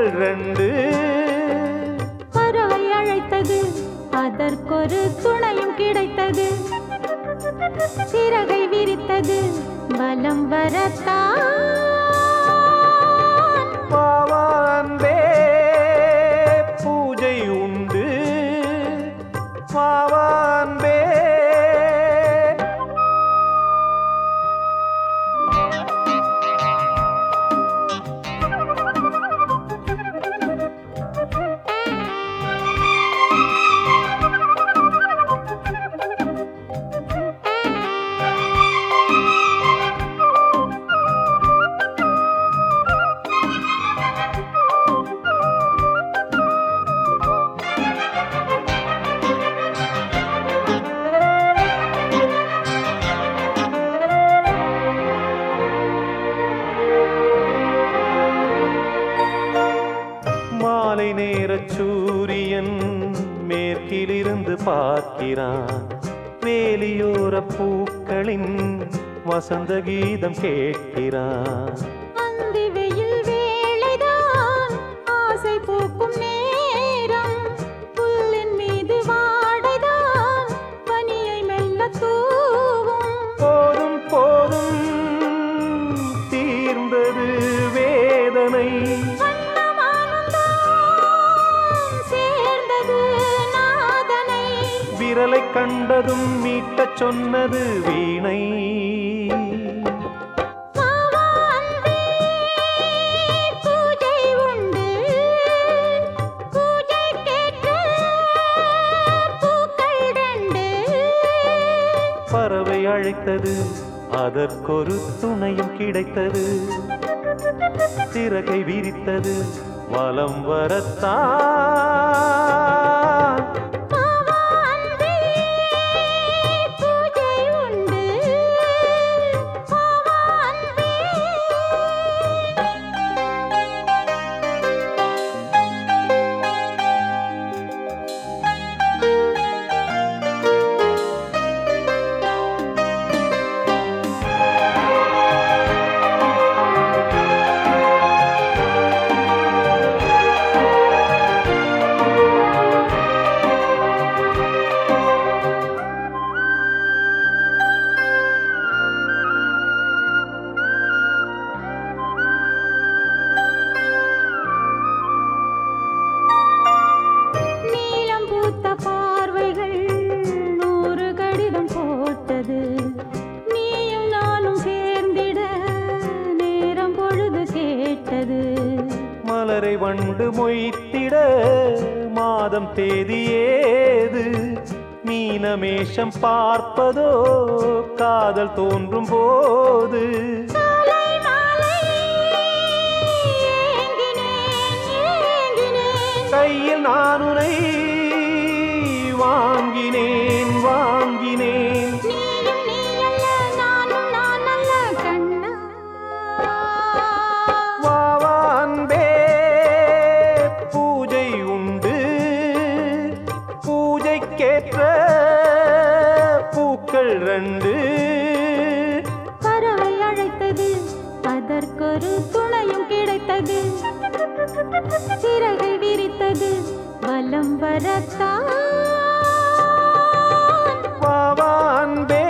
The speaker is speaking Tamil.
பூக்கள் ரெண்டு பறவை அழைத்தது அதற்கொரு துணையும் கிடைத்தது சிறகை விரித்தது பலம் வரத்தான் பாவான்பே பூஜை உண்டு பாவான்பே மாலை நேர சூரியன் மேற்கிலிருந்து பார்க்கிறான் வேலியோர பூக்களின் வசந்த கீதம் கேட்கிறான் அந்தி வெயில் வேளைதான் ஆசை பூக்கும் நேரம் புல்லின் மீது வாடைதான் பனியை மெல்ல தூவும் போதும் போதும் தீர்ந்தது வேதனை வண்ணமானந்தான் சேர்ந்தது நாதனை விரலை கண்டதும் மீட்டச் சொன்னது வீணை மாவா அன்பே, பூஜை உண்டு பூஜைக்கேற்ற பூக்கள் ரெண்டு பறவை அழைத்தது அதற்கொரு துணையும் கிடைத்தது சிறகை விரித்தது வலம் வரத்தான் மாவா அன்பே, பூஜை உண்டு மாவா அன்பே நீலம் பூத்த பார்வைகள் நூறு கடிதம் போட்டது நீயும் நானும் சேர்ந்திட நேரம் பொழுது கேட்டது மலரை வண்டு மொய்த்திட மாதம் தேதி ஏது மீனமேஷம் பார்ப்பதோ காதல் தோன்றும் போது காலை மாலை ஏங்கினேன் ஏங்கினேன் கையில் நானுரை வாங்கினேன் வாங்கினேன் நீயும் நீ அல்ல நானும் நான் அல்ல கண்ணா வாவா அன்பே பூஜை உண்டு பூஜைக்கேற்ற பூக்கள் ரெண்டு பறவை அழைத்தது அதற்கொரு துணையும் கிடைத்தது சிறகை விரித்தது பலம் வரத்தான் வாவா அன்பே